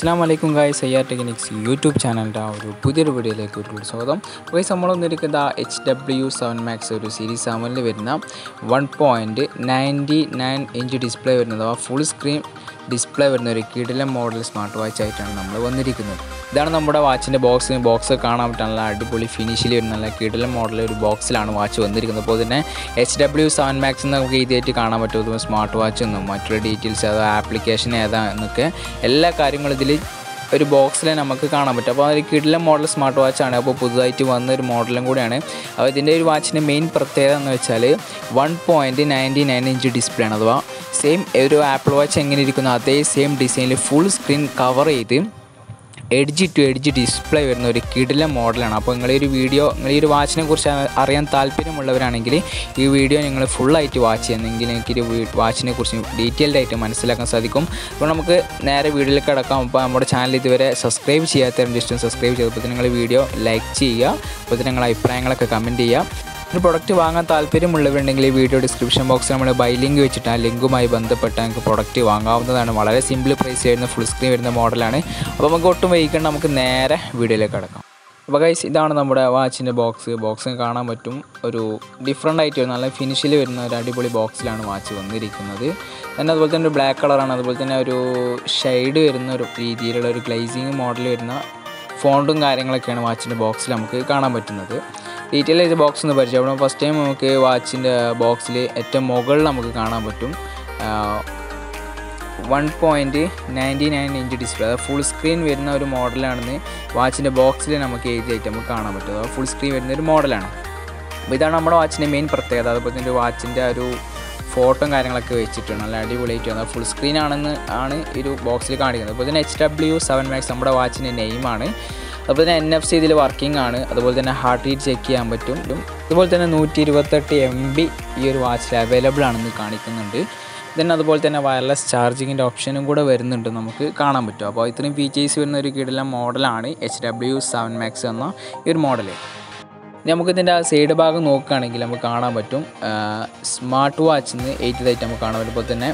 അസ്സാം വലൈക്കും guys I R technics YouTube ചാനലിൻ്റെ ആ ഒരു പുതിയൊരു വീഡിയോയിലേക്ക് ഒരു സ്വാഗതം ഗൈസ് നമ്മൾ വന്നിരിക്കുന്ന എച്ച് ഡബ്ല്യു സെവൻ മാക്സ് ഒരു സീരീസ് സെവനിൽ വരുന്ന one point ninety nine inch display വരുന്നത് ആ ഫുൾ സ്ക്രീൻ ഡിസ്പ്ലേ വരുന്ന ഒരു കിടിലം മോഡൽ സ്മാർട്ട് വാച്ച് ആയിട്ടാണ് നമ്മൾ വന്നിരിക്കുന്നത് ഇതാണ് നമ്മുടെ വാച്ചിൻ്റെ ബോക്സ് ബോക്സ് കാണാൻ പറ്റുന്ന നല്ല അടിപൊളി ഫിനിഷിൽ വരുന്ന നല്ല കിടിലം മോഡൽ ഒരു ബോക്സിലാണ് വാച്ച് വന്നിരിക്കുന്നത് അപ്പോൾ തന്നെ എച്ച് ഡബ്ല്യു സെവൻ മാക്സ് നമുക്ക് ഈസിയായിട്ട് കാണാൻ പറ്റും സ്മാർട്ട് വാച്ച് എന്നും മറ്റുള്ള ഡീറ്റെയിൽസ് ഏതാ ആപ്ലിക്കേഷൻ ഏതാ എന്നൊക്കെ എല്ലാ കാര്യങ്ങളും ഇതിൽ ഒരു ബോക്സിൽ നമുക്ക് കാണാൻ പറ്റും അപ്പോൾ ഒരു കിടിലം മോഡൽ സ്മാർട്ട് വാച്ചാണ് അപ്പോൾ പുതുതായിട്ട് വന്ന ഒരു മോഡലും കൂടിയാണ് അപ്പോൾ ഇതിൻ്റെ ഒരു വാച്ചിൻ്റെ മെയിൻ പ്രത്യേകത എന്ന് വെച്ചാൽ one point ninety nine inch display ആണ് അഥവാ സെയിം ഒരു ആപ്പിൾ വാച്ച് എങ്ങനെ ഇരിക്കുന്നു അതേ സെയിം ഡിസൈനിൽ ഫുൾ സ്ക്രീൻ കവർ ചെയ്ത് എഡ്ജ് ടു എഡ്ജ് ഡിസ്പ്ലേ വരുന്ന ഒരു കിടിലം മോഡലാണ് അപ്പോൾ നിങ്ങൾ ഈ ഒരു വീഡിയോ നിങ്ങൾ ഈ ഒരു വാച്ചിനെ കുറിച്ച് അറിയാൻ താല്പര്യമുള്ളവരാണെങ്കിൽ ഈ വീഡിയോ നിങ്ങൾ ഫുള്ളായിട്ട് വാച്ച് ചെയ്യുന്നെങ്കിൽ എനിക്ക് ഈ വാച്ചിനെ കുറിച്ച് ഡീറ്റെയിൽഡ് ആയിട്ട് മനസ്സിലാക്കാൻ സാധിക്കും അപ്പോൾ നമുക്ക് നേരെ വീഡിയോയിലേക്ക് കിടക്കാം അപ്പോൾ നമ്മുടെ ചാനൽ ഇതുവരെ സബ്സ്ക്രൈബ് ചെയ്യാത്തവരുടെ ഇഷ്ടം സബ്സ്ക്രൈബ് ചെയ്തപ്പോൾ നിങ്ങൾ വീഡിയോ ലൈക്ക് ചെയ്യുക അപ്പോൾ നിങ്ങളുടെ അഭിപ്രായങ്ങളൊക്കെ കമൻറ്റ് ചെയ്യുക ഒരു പ്രൊഡക്റ്റ് വാങ്ങാൻ താല്പര്യമുള്ളവരുണ്ടെങ്കിൽ ഈ വീഡിയോ ഡിസ്ക്രിപ്ഷൻ ബോക്സിൽ നമ്മൾ ബൈ ലിങ്ക് വെച്ചിട്ട് ആ ലിങ്കുമായി ബന്ധപ്പെട്ട് നമുക്ക് പ്രൊഡക്റ്റ് വാങ്ങാവുന്നതാണ് വളരെ സിമ്പിൾ പ്രൈസ് വരുന്ന ഫുൾ സ്ക്രീൻ വരുന്ന മോഡലാണ് അപ്പോൾ നമുക്ക് ഒട്ടും വൈകിക്കേണ്ട നമുക്ക് നേരെ വീഡിയോയിലേക്ക് കിടക്കാം അപ്പോൾ ഗൈസ് ഇതാണ് നമ്മുടെ വാച്ചിൻ്റെ ബോക്സ് ബോക്സ് കാണാൻ പറ്റും ഒരു ഡിഫറെൻ്റ് ആയിട്ട് വരുന്ന നല്ല ഫിനിഷിൽ വരുന്ന ഒരു അടിപൊളി ബോക്സിലാണ് വാച്ച് വന്നിരിക്കുന്നത് തന്നെ അതുപോലെ തന്നെ ഒരു ബ്ലാക്ക് കളറാണ് അതുപോലെ തന്നെ ഒരു ഷെയ്ഡ് വരുന്ന ഒരു രീതിയിലുള്ള ഒരു ഗ്ലേസിങ് മോഡൽ വരുന്ന ഫോണ്ടും കാര്യങ്ങളൊക്കെയാണ് വാച്ചിൻ്റെ ബോക്സിൽ നമുക്ക് കാണാൻ പറ്റുന്നത് ഡീറ്റെയിൽ ചെയ്ത ബോക്സ് ഒന്ന് പരിചയപ്പെടാം ഫസ്റ്റ് ടൈം നമുക്ക് വാച്ചിൻ്റെ ബോക്സിൽ ഏറ്റവും മുകളിൽ നമുക്ക് കാണാൻ പറ്റും one point ninety nine inch display അതായത് ഫുൾ സ്ക്രീൻ വരുന്ന ഒരു മോഡലാണെന്ന് വാച്ചിൻ്റെ ബോക്സിൽ നമുക്ക് എഴുതിയായിട്ട് നമുക്ക് കാണാൻ പറ്റും അതായത് ഫുൾ സ്ക്രീൻ വരുന്ന ഒരു മോഡലാണ് അപ്പോൾ ഇതാണ് നമ്മുടെ വാച്ചിൻ്റെ മെയിൻ പ്രത്യേകത അതുപോലെ തന്നെ വാച്ചിൻ്റെ ഒരു ഫോട്ടോ കാര്യങ്ങളൊക്കെ വെച്ചിട്ടുണ്ട് നല്ല അടിപൊളിയായിട്ട് വന്നത് ഫുൾ സ്ക്രീൻ ആണെന്ന് ആണ് ഈ ഒരു ബോക്സിൽ കാണിക്കുന്നത് അതുപോലെ തന്നെ എച്ച് ഡബ്ല്യു സെവൻ മാക്സ് നമ്മുടെ വാച്ചിൻ്റെ നെയിമാണ് അതുപോലെ തന്നെ എൻ എഫ് സി ഇതിൽ വർക്കിംഗ് ആണ് അതുപോലെ തന്നെ ഹാർട്ട് റേറ്റ് ചെക്ക് ചെയ്യാൻ പറ്റും അതുപോലെ തന്നെ നൂറ്റി ഇരുപത്തെട്ട് എം ബി ഈ ഒരു വാച്ചിൽ അവൈലബിൾ ആണെന്ന് കാണിക്കുന്നുണ്ട് then അതുപോലെ തന്നെ വയർലെസ് ചാർജിങ്ങിൻ്റെ ഓപ്ഷനും കൂടെ വരുന്നുണ്ട് നമുക്ക് കാണാൻ പറ്റും അപ്പോൾ ഇത്രയും ഫീച്ചേഴ്സ് വരുന്ന ഒരു കിടിലം മോഡലാണ് എച്ച് ഡബ്ല്യു സെവൻ മാക്സ് എന്ന ഈ ഒരു മോഡൽ നമുക്കിതിൻ്റെ ആ സൈഡ് ഭാഗം നോക്കുകയാണെങ്കിൽ നമുക്ക് കാണാൻ പറ്റും സ്മാർട്ട് വാച്ച് നിന്ന് എയ്റ്റതായിട്ട് നമുക്ക് കാണാൻ പറ്റും അതുപോലെ തന്നെ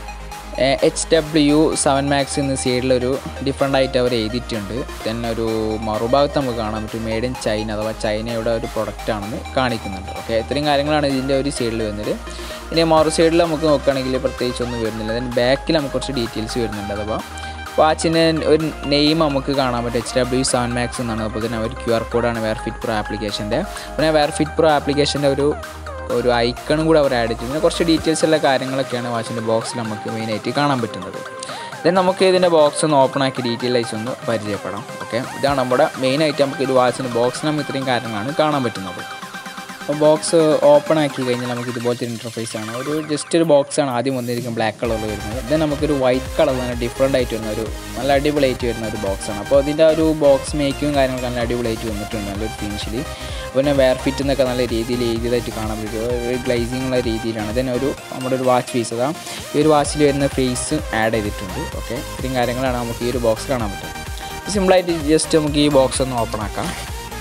എച്ച് ഡബ്ല്യു സെവൻ മാക്സ് എന്ന സൈഡിലൊരു ഡിഫറെൻ്റ് ആയിട്ട് അവർ എഴുതിയിട്ടുണ്ട് then ഒരു മറുഭാഗത്ത് നമുക്ക് കാണാൻ പറ്റും മെയ്ഡ് ഇൻ ചൈന അഥവാ ചൈനയുടെ ഒരു പ്രൊഡക്റ്റ് ആണെന്ന് കാണിക്കുന്നുണ്ട് ഓക്കെ ഇത്രയും കാര്യങ്ങളാണ് ഇതിൻ്റെ ഒരു സൈഡിൽ വരുന്നത് ഇനി മറു സൈഡിൽ നമുക്ക് നോക്കുകയാണെങ്കിൽ പ്രത്യേകിച്ച് ഒന്നും വരുന്നില്ല ദെൻ ബാക്കിൽ നമുക്ക് കുറച്ച് ഡീറ്റെയിൽസ് വരുന്നുണ്ട് അഥവാ വാച്ചിന് ഒരു നെയിം നമുക്ക് കാണാൻ പറ്റും എച്ച് ഡബ്ല്യു സെവൻ മാക്സ് എന്നാണ് അപ്പോൾ തന്നെ ഒരു ക്യു ആർ കോഡാണ് വെയർ ഫിറ്റ് പ്രോ ആപ്ലിക്കേഷൻ്റെ പിന്നെ വെയർ ഫിറ്റ് പ്രോ ആപ്ലിക്കേഷൻ്റെ ഒരു ഒരു ഐക്കണും കൂടെ അവർ ആഡ് ചെയ്തിട്ടുണ്ട് പിന്നെ കുറച്ച് ഡീറ്റെയിൽസ് ഉള്ള കാര്യങ്ങളൊക്കെയാണ് വാച്ചിൻ്റെ ബോക്സിൽ നമുക്ക് മെയിനായിട്ട് കാണാൻ പറ്റുന്നത് ദെൻ നമുക്ക് ഇതിൻ്റെ ബോക്സ് ഒന്ന് ഓപ്പൺ ആക്കി ഡീറ്റെയിൽസ് ഒന്ന് പരിചയപ്പെടാം ഓക്കെ ഇതാണ് നമ്മുടെ മെയിനായിട്ട് നമുക്ക് ഇത് വാച്ചിൻ്റെ ബോക്സിൽ നമുക്ക് ഇത്രയും കാര്യങ്ങളാണ് കാണാൻ പറ്റുന്നത് അപ്പോൾ ബോക്സ് ഓപ്പൺ ആക്കി കഴിഞ്ഞാൽ നമുക്ക് ഇതുപോലത്തെ ഇൻ്റർഫേസ് ആണ് ഒരു ജസ്റ്റ് ഒരു ബോക്സാണ് ആദ്യം വന്നിരിക്കും ബ്ലാക്ക് കളറിൽ വരുന്നത് ദെൻ നമുക്കൊരു വൈറ്റ് കളർ തന്നെ ഡിഫറെൻ്റ് ആയിട്ട് വരുന്ന ഒരു നല്ല അടിപൊളിയായിട്ട് വരുന്ന ഒരു ബോക്സാണ് അപ്പോൾ അതിൻ്റെ ഒരു ബോക്സ് മേക്കിങ്ങും കാര്യങ്ങളൊക്കെ നല്ല അടിപൊളിയായിട്ട് വന്നിട്ടുണ്ട് നല്ലൊരു ഫിനിഷിൽ പിന്നെ വെയർ ഫിറ്റ് എന്നൊക്കെ നല്ല രീതിയിൽ എഴുതിയതായിട്ട് കാണാൻ പറ്റും ഒരു ഗ്ലൈസിങ് ഉള്ള രീതിയിലാണ് ദെൻ ഒരു നമ്മുടെ ഒരു വാച്ച് ഫേസ് അതാ ഈ ഒരു വാച്ചിൽ വരുന്ന ഫേസ് ആഡ് ചെയ്തിട്ടുണ്ട് ഓക്കെ ഇത്രയും കാര്യങ്ങളാണ് നമുക്ക് ഈ ഒരു ബോക്സ് കാണാൻ പറ്റും സിമ്പിളായിട്ട് ജസ്റ്റ് നമുക്ക് ഈ ബോക്സ് ഒന്ന് ഓപ്പൺ ആക്കാം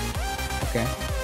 ഓക്കെ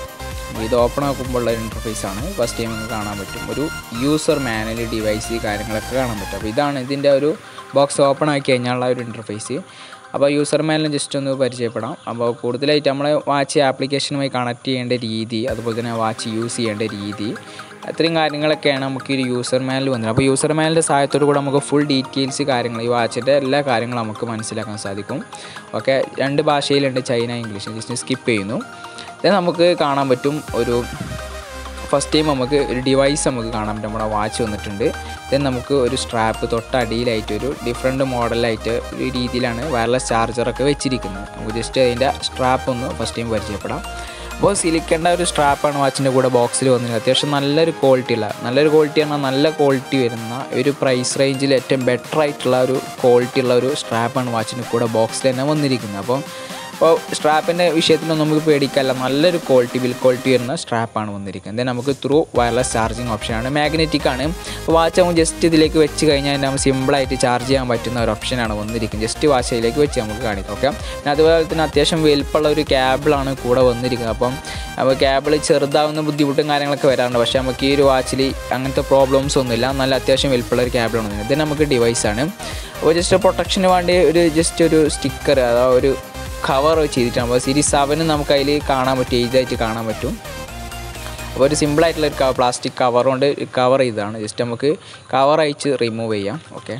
ഇത് ഓപ്പൺ ആക്കുമ്പോഴുള്ള ഇൻ്റർഫേസ് ആണ് ഫസ്റ്റ് ടൈം നമുക്ക് കാണാൻ പറ്റും ഒരു യൂസർ മാനുവൽ ഡിവൈസ് കാര്യങ്ങളൊക്കെ കാണാൻ പറ്റും അപ്പോൾ ഇതാണ് ഇതിൻ്റെ ഒരു ബോക്സ് ഓപ്പൺ ആക്കി കഴിഞ്ഞാലുള്ള ഒരു ഇൻ്റർഫേസ് അപ്പോൾ യൂസർ മാനുവൽ ജസ്റ്റ് ഒന്ന് പരിചയപ്പെടാം അപ്പോൾ കൂടുതലായിട്ട് നമ്മളെ വാച്ച് ആപ്ലിക്കേഷനുമായി കണക്ട് ചെയ്യേണ്ട രീതി അതുപോലെ തന്നെ വാച്ച് യൂസ് ചെയ്യേണ്ട രീതി അത്രയും കാര്യങ്ങളൊക്കെയാണ് നമുക്ക് ഈ യൂസർ മാനുവൽ വന്നത് അപ്പോൾ യൂസർ മാനുവലിൻ്റെ സഹായത്തോടു കൂടെ നമുക്ക് ഫുൾ ഡീറ്റെയിൽസ് കാര്യങ്ങൾ ഈ വാച്ചിൻ്റെ എല്ലാ കാര്യങ്ങളും നമുക്ക് മനസ്സിലാക്കാൻ സാധിക്കും ഓക്കെ രണ്ട് ഭാഷയിലുണ്ട് ചൈന ഇംഗ്ലീഷ് ജസ്റ്റ് സ്കിപ്പ് ചെയ്യുന്നു ദെൻ നമുക്ക് കാണാൻ പറ്റും ഒരു ഫസ്റ്റ് ടൈം നമുക്ക് ഒരു ഡിവൈസ് നമുക്ക് കാണാൻ പറ്റും നമ്മുടെ വാച്ച് വന്നിട്ടുണ്ട് ദെൻ നമുക്ക് ഒരു സ്ട്രാപ്പ് തൊട്ടടിയിലായിട്ട് ഒരു ഡിഫറെൻറ്റ് മോഡലായിട്ട് ഒരു രീതിയിലാണ് വയർലെസ് ചാർജറൊക്കെ വെച്ചിരിക്കുന്നത് നമുക്ക് ജസ്റ്റ് അതിൻ്റെ സ്ട്രാപ്പ് ഒന്ന് ഫസ്റ്റ് ടൈം പരിചയപ്പെടാം അപ്പോൾ സിലിക്കണ്ട ഒരു സ്ട്രാപ്പാണ് വാച്ചിൻ്റെ കൂടെ ബോക്സിൽ വന്നിരുന്നത് അത്യാവശ്യം നല്ലൊരു ക്വാളിറ്റി ഉള്ള നല്ലൊരു ക്വാളിറ്റി പറഞ്ഞാൽ നല്ല ക്വാളിറ്റി വരുന്ന ഒരു പ്രൈസ് റേഞ്ചിൽ ഏറ്റവും ബെറ്റർ ആയിട്ടുള്ള ഒരു ക്വാളിറ്റി ഉള്ള ഒരു സ്ട്രാപ്പാണ് വാച്ചിൻ്റെ കൂടെ ബോക്സിൽ തന്നെ വന്നിരിക്കുന്നത് അപ്പോൾ അപ്പോൾ സ്ട്രാപ്പിൻ്റെ വിഷയത്തിലൊന്നും നമുക്ക് പേടിക്കാല്ല നല്ലൊരു ക്വാളിറ്റി ബിൽ ക്വാളിറ്റി വരുന്ന സ്ട്രാപ്പാണ് വന്നിരിക്കുന്നത് ദെൻ നമുക്ക് ത്രൂ വയർലെസ് ചാർജിങ് ഓപ്ഷനാണ് മാഗ്നറ്റിക് ആണ് അപ്പോൾ വാച്ച് നമുക്ക് ജസ്റ്റ് ഇതിലേക്ക് വെച്ച് കഴിഞ്ഞാൽ നമുക്ക് സിമ്പിളായിട്ട് ചാർജ് ചെയ്യാൻ പറ്റുന്ന ഒരു ഓപ്ഷനാണ് വന്നിരിക്കുന്നത് ജസ്റ്റ് വാച്ച് അതിലേക്ക് വെച്ച് നമുക്ക് കാണിക്കാം ഓക്കെ പിന്നെ അതുപോലെ തന്നെ അത്യാവശ്യം വലുപ്പമുള്ള ഒരു കേബിളാണ് കൂടെ വന്നിരിക്കുന്നത് അപ്പം അപ്പോൾ കേബിൾ ചെറുതാവുന്ന ബുദ്ധിമുട്ടും കാര്യങ്ങളൊക്കെ വരാറുണ്ട് പക്ഷേ നമുക്ക് ഈ ഒരു വാച്ചിൽ അങ്ങനത്തെ പ്രോബ്ലംസ് ഒന്നുമില്ല നല്ല അത്യാവശ്യം വലുപ്പമുള്ള ഒരു കേബിളാണ് വന്നിരിക്കുന്നത് ഇത് നമുക്ക് ഡിവൈസാണ് അപ്പോൾ ജസ്റ്റ് പ്രൊട്ടക്ഷന് വേണ്ടി ഒരു ജസ്റ്റ് ഒരു സ്റ്റിക്കർ അതാ ഒരു കവർ ചെയ്തിട്ടാണ് അപ്പോൾ സീരീസ് സെവന് നമുക്ക് അതിൽ കാണാൻ പറ്റും എഴുതായിട്ട് കാണാൻ പറ്റും അപ്പോൾ ഒരു സിമ്പിളായിട്ടുള്ള ഒരു പ്ലാസ്റ്റിക് കവർ കൊണ്ട് കവർ ചെയ്തതാണ് ജസ്റ്റ് നമുക്ക് കവർ അയച്ച് റിമൂവ് ചെയ്യാം ഓക്കെ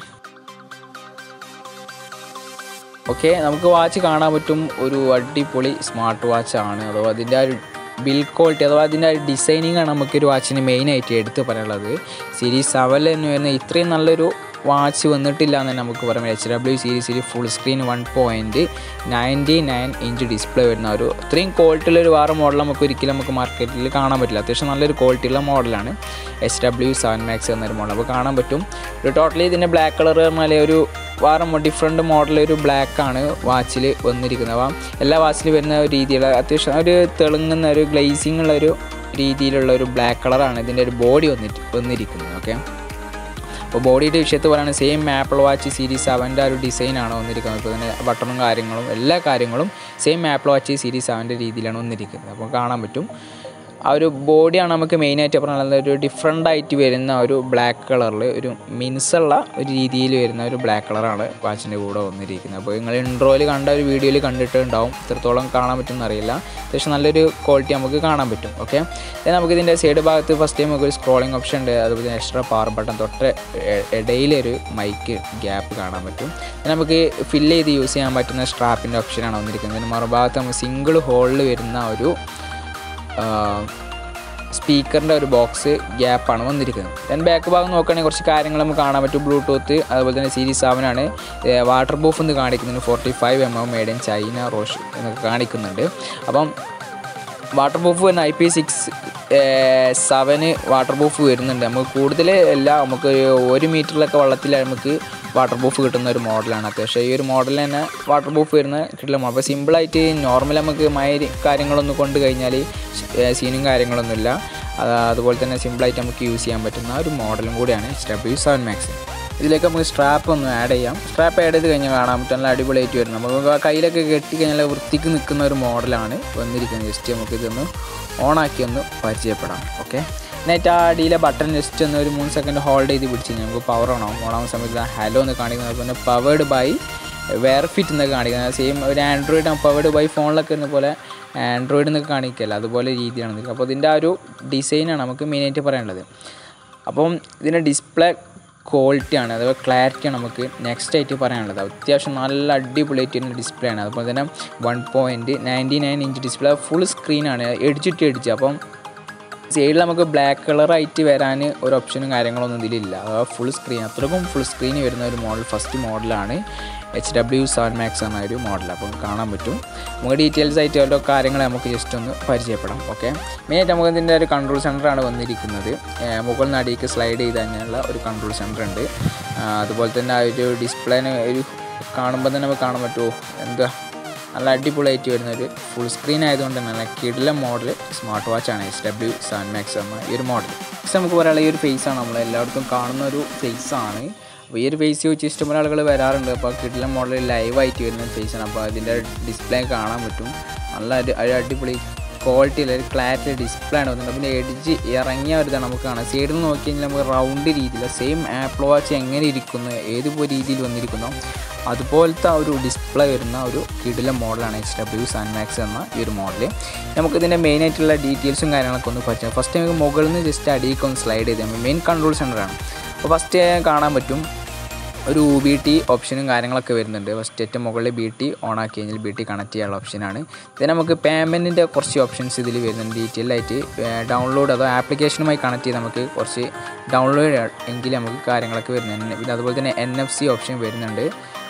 ഓക്കെ നമുക്ക് വാച്ച് കാണാൻ പറ്റും ഒരു അടിപൊളി സ്മാർട്ട് വാച്ച് ആണ് അഥവാ അതിൻ്റെ ആ ഒരു ബിൽ ക്വാളിറ്റി അഥവാ അതിൻ്റെ ആ ഒരു ഡിസൈനിങ് ആണ് നമുക്കൊരു വാച്ചിന് മെയിനായിട്ട് എടുത്ത് പറയാനുള്ളത് സീരീസ് സെവനിൽ എന്ന് വരുന്ന ഇത്രയും നല്ലൊരു വാച്ച് വന്നിട്ടില്ല എന്ന് തന്നെ നമുക്ക് പറയാം എച്ച് ഡബ്ല്യു സീരീസിൽ full screen one point ninety nine inch display വരുന്ന ഒരു ഇത്രയും ക്വാളിറ്റിയുള്ള ഒരു വേറെ മോഡൽ നമുക്ക് ഒരിക്കലും നമുക്ക് മാർക്കറ്റിൽ കാണാൻ പറ്റില്ല അത്യാവശ്യം നല്ലൊരു ക്വാളിറ്റിയുള്ള മോഡലാണ് എച്ച് ഡബ്ല്യു സെവൻ മാക്സ് എന്നൊരു മോഡൽ അപ്പോൾ കാണാൻ പറ്റും ഒരു ടോട്ടലി ഇതിൻ്റെ ബ്ലാക്ക് കളർ പറഞ്ഞാൽ ഒരു വേറെ ഡിഫറെൻറ്റ് മോഡൽ ഒരു ബ്ലാക്ക് ആണ് വാച്ചിൽ വന്നിരിക്കുന്നത് അപ്പം എല്ലാ വാച്ചിൽ വരുന്ന ഒരു രീതിയിലുള്ള അത്യാവശ്യം ഒരു തെളുങ്ങുന്ന ഒരു ഗ്ലേസിംഗ് ഉള്ള ഒരു രീതിയിലുള്ള ഒരു ബ്ലാക്ക് കളറാണ് ഇതിൻ്റെ ഒരു ബോഡി വന്നിട്ട് വന്നിരിക്കുന്നത് ഓക്കെ അപ്പോൾ ബോഡിയുടെ വിഷയത്തിൽ പറയുകയാണെങ്കിൽ സെയിം ആപ്പിൾ വാച്ച് സീരീസ് സെവൻ്റെ ആ ഒരു ഡിസൈനാണ് വന്നിരിക്കുന്നത് അപ്പോൾ ഇതിൻ്റെ ബട്ടണും കാര്യങ്ങളും എല്ലാ കാര്യങ്ങളും സെയിം ആപ്പിൾ വാച്ച് സീരീസ് സെവൻ്റെ രീതിയിലാണ് വന്നിരിക്കുന്നത് അപ്പോൾ കാണാൻ പറ്റും ആ ഒരു ബോഡിയാണ് നമുക്ക് മെയിനായിട്ട് പറഞ്ഞാൽ ഒരു ഡിഫറെൻ്റ് ആയിട്ട് വരുന്ന ഒരു ബ്ലാക്ക് കളറിൽ ഒരു മിനുസുള്ള ഒരു രീതിയിൽ വരുന്ന ഒരു ബ്ലാക്ക് കളറാണ് വാച്ചിൻ്റെ കൂടെ വന്നിരിക്കുന്നത് അപ്പോൾ നിങ്ങൾ ഇൻട്രോയിൽ കണ്ട ഒരു വീഡിയോയിൽ കണ്ടിട്ടുണ്ടാവും ഇത്രത്തോളം കാണാൻ പറ്റുമെന്ന് അറിയില്ല അത്യാവശ്യം നല്ലൊരു ക്വാളിറ്റി നമുക്ക് കാണാൻ പറ്റും ഓക്കെ നമുക്ക് ഇതിൻ്റെ സൈഡ് ഭാഗത്ത് ഫസ്റ്റ് ടൈം നമുക്ക് ഒരു സ്ക്രോളിംഗ് ഓപ്ഷൻ ഉണ്ട് അതുപോലെ തന്നെ എക്സ്ട്രാ പവർ ബട്ടൺ തൊട്ട് ഇടയിലൊരു മൈക്ക് ഗ്യാപ്പ് കാണാൻ പറ്റും പിന്നെ നമുക്ക് ഫില്ല് ചെയ്ത് യൂസ് ചെയ്യാൻ പറ്റുന്ന സ്ട്രാപ്പിൻ്റെ ഓപ്ഷനാണ് വന്നിരിക്കുന്നത് ഇതിന് മറുഭാഗത്ത് നമുക്ക് സിംഗിൾ ഹോളിൽ വരുന്ന ഒരു സ്പീക്കറിൻ്റെ ഒരു ബോക്സ് ഗ്യാപ്പാണ് വന്നിരിക്കുന്നത് ദെൻ ബാക്ക് ഭാഗം നോക്കുകയാണെങ്കിൽ കുറച്ച് കാര്യങ്ങൾ നമുക്ക് കാണാൻ പറ്റും ബ്ലൂടൂത്ത് അതുപോലെ തന്നെ സീരീസ് സെവനാണ് വാട്ടർ പ്രൂഫ് എന്ന് കാണിക്കുന്നുണ്ട് forty five M M made in China റോഷ് എന്നൊക്കെ കാണിക്കുന്നുണ്ട് അപ്പം വാട്ടർ പ്രൂഫ് വരുന്ന I P six seven waterproof വരുന്നുണ്ട് നമുക്ക് കൂടുതൽ അല്ല നമുക്ക് ഒരു മീറ്ററിലൊക്കെ വെള്ളത്തിൽ നമുക്ക് വാട്ടർ പ്രൂഫ് കിട്ടുന്ന ഒരു മോഡലാണ് അത്യാവശ്യം ഈ ഒരു മോഡൽ തന്നെ വാട്ടർ പ്രൂഫ് വരുന്ന കിട്ടില്ല അപ്പോൾ സിമ്പിളായിട്ട് നോർമൽ നമുക്ക് മഴ കാര്യങ്ങളൊന്നും കൊണ്ട് കഴിഞ്ഞാൽ സീനും കാര്യങ്ങളൊന്നുമില്ല അതുപോലെ തന്നെ സിമ്പിളായിട്ട് നമുക്ക് യൂസ് ചെയ്യാൻ പറ്റുന്ന ഒരു മോഡലും കൂടിയാണ് എച്ച് ഡബ്ല്യു സെവൻ മാക്സ് ഇതിലേക്ക് നമുക്ക് സ്ട്രാപ്പ് ഒന്ന് ആഡ് ചെയ്യാം സ്ട്രാപ്പ് ആഡ് ചെയ്ത് കഴിഞ്ഞാൽ കാണാൻ പറ്റും നല്ല അടിപൊളിയായിട്ട് വരും നമുക്ക് ആ കയ്യിലൊക്കെ കെട്ടി കഴിഞ്ഞാൽ വൃത്തിക്ക് നിൽക്കുന്ന ഒരു മോഡലാണ് വന്നിരിക്കുന്നത് ജസ്റ്റ് നമുക്ക് ഇതൊന്ന് ഓണാക്കി ഒന്ന് പരിചയപ്പെടാം ഓക്കെ എന്നിട്ട് ആ അടിയിലെ ബട്ടൺ ജസ്റ്റ് ഒന്ന് ഒരു മൂന്ന് സെക്കൻഡ് ഹോൾഡ് ചെയ്ത് പിടിച്ച് കഴിഞ്ഞാൽ നമുക്ക് പവർ ഓൺ ആവും ഓണാവുന്ന സമയത്ത് ഹലോ എന്ന് കാണിക്കുന്നത് പിന്നെ പവേഡ് ബൈ വെയർ ഫിറ്റ് എന്നൊക്കെ കാണിക്കുന്നത് സെയിം ഒരു ആൻഡ്രോയിഡ് പവേഡ് ബൈ ഫോണിലൊക്കെ ഇരുന്ന പോലെ ആൻഡ്രോയിഡ് എന്നൊക്കെ കാണിക്കല്ല അതുപോലെ രീതിയാണ് അപ്പോൾ ഇതിൻ്റെ ആ ഒരു ഡിസൈനാണ് നമുക്ക് മെയിനായിട്ട് പറയാനുള്ളത് അപ്പം ഇതിൻ്റെ ഡിസ്പ്ലേ ക്വാളിറ്റിയാണ് അഥവാ ക്ലാരിറ്റിയാണ് നമുക്ക് നെക്സ്റ്റ് ആയിട്ട് പറയാനുള്ളത് അത്യാവശ്യം നല്ല അടിപൊളിയായിട്ട് വരുന്ന ഡിസ്പ്ലേ ആണ് അതുപോലെ തന്നെ one point ninety nine inch display full സ്ക്രീനാണ് എഡിച്ചിട്ട് എഡിച്ച് അപ്പം സൈഡിൽ നമുക്ക് ബ്ലാക്ക് കളറായിട്ട് വരാൻ ഒരു ഓപ്ഷനും കാര്യങ്ങളൊന്നും ഇതിലില്ല അഥവാ ഫുൾ സ്ക്രീൻ അത്രക്കും ഫുൾ സ്ക്രീൻ വരുന്ന ഒരു മോഡൽ ഫസ്റ്റ് മോഡലാണ് എച്ച് ഡബ്ല്യു സെവൻ മാക്സ് എന്ന ഒരു മോഡൽ അപ്പം കാണാൻ പറ്റും നമുക്ക് ഡീറ്റെയിൽസ് ആയിട്ട് ഓരോ കാര്യങ്ങൾ നമുക്ക് ജസ്റ്റ് ഒന്ന് പരിചയപ്പെടാം ഓക്കെ മെയിനായിട്ട് നമുക്ക് ഇതിൻ്റെ ഒരു കൺട്രോൾ സെൻ്ററാണ് വന്നിരിക്കുന്നത് മുകളിൽ നിന്ന് അടിയിലേക്ക് സ്ലൈഡ് ചെയ്ത് കഴിഞ്ഞുള്ള ഒരു കൺട്രോൾ സെൻ്റർ ഉണ്ട് അതുപോലെ തന്നെ ആ ഒരു ഡിസ്പ്ലേനെ ഒരു കാണുമ്പോൾ തന്നെ നമുക്ക് കാണാൻ പറ്റുമോ എന്താ നല്ല അടിപൊളിയായിട്ട് വരുന്ന ഒരു ഫുൾ സ്ക്രീൻ ആയതുകൊണ്ട് തന്നെ നല്ല കിടില മോഡൽ സ്മാർട്ട് വാച്ചാണ് എച്ച് ഡബ്ല്യു സെവൻ മാക്സ് എന്ന ഈ ഒരു മോഡൽ പക്ഷേ നമുക്ക് പറയാനുള്ള ഈ ഒരു ഫേസാണ് നമ്മൾ എല്ലായിടത്തും കാണുന്ന ഒരു ഫേസാണ് അപ്പോൾ ഈ ഒരു ഫേസ് വെച്ച് ഇഷ്ടംപോലെ ആളുകൾ വരാറുണ്ട് അപ്പോൾ കിടില മോഡൽ ലൈവായിട്ട് വരുന്ന ഫേസാണ് അപ്പോൾ അതിൻ്റെ ഡിസ്പ്ലേ കാണാൻ പറ്റും നല്ല ഒരു അടിപൊളി ക്വാളിറ്റിയിൽ ഒരു ക്ലാരിറ്റി ഡിസ്പ്ലേ ആണ് വന്നിട്ട് പിന്നെ എഡിജ് ഇറങ്ങിയ ഒരു ഇതാണ് നമുക്ക് കാണാം സൈഡിൽ നിന്ന് നോക്കി കഴിഞ്ഞാൽ നമുക്ക് റൗണ്ട് രീതിയിൽ സെയിം ആപ്പിൾ വാച്ച് എങ്ങനെ ഇരിക്കുന്നു ഏത് രീതിയിൽ വന്നിരിക്കുന്നു അതുപോലത്തെ ഒരു ഡിസ്പ്ലേ വരുന്ന ഒരു കിടില മോഡലാണ് എച്ച് ഡബ്ല്യു സാൻമാക്സ് എന്ന ഈ ഒരു മോഡൽ നമുക്കിതിൻ്റെ മെയിൻ ആയിട്ടുള്ള ഡീറ്റെയിൽസും കാര്യങ്ങളൊക്കെ ഒന്ന് പറ്റും ഫസ്റ്റ് നമുക്ക് മുകളിൽ നിന്ന് ജസ്റ്റ് അടിയിലേക്ക് ഒന്ന് സ്ലൈഡ് ചെയ്ത് മെയിൻ കൺട്രോൾ സെൻ്ററാണ് അപ്പോൾ ഫസ്റ്റ് കാണാൻ പറ്റും ഒരു ബി ടി ഓപ്ഷനും കാര്യങ്ങളൊക്കെ വരുന്നുണ്ട് ഫസ്റ്റ് ഏറ്റവും മുകളിൽ ബി ടി ഓൺ ആക്കി കഴിഞ്ഞാൽ ബി ടി കണക്ട് ചെയ്യാനുള്ള ഓപ്ഷനാണ് ഇത് നമുക്ക് പേയ്മെൻറ്റിൻ്റെ കുറച്ച് ഓപ്ഷൻസ് ഇതിൽ വരുന്നുണ്ട് ഡീറ്റെയിൽ ആയിട്ട് ഡൗൺലോഡ് അതോ ആപ്ലിക്കേഷനുമായി കണക്ട് ചെയ്ത് നമുക്ക് കുറച്ച് ഡൗൺലോഡ് എങ്കിൽ നമുക്ക് കാര്യങ്ങളൊക്കെ വരുന്നുണ്ട് പിന്നെ അതുപോലെ തന്നെ എൻ എഫ് സി ഓപ്ഷൻ വരുന്നുണ്ട്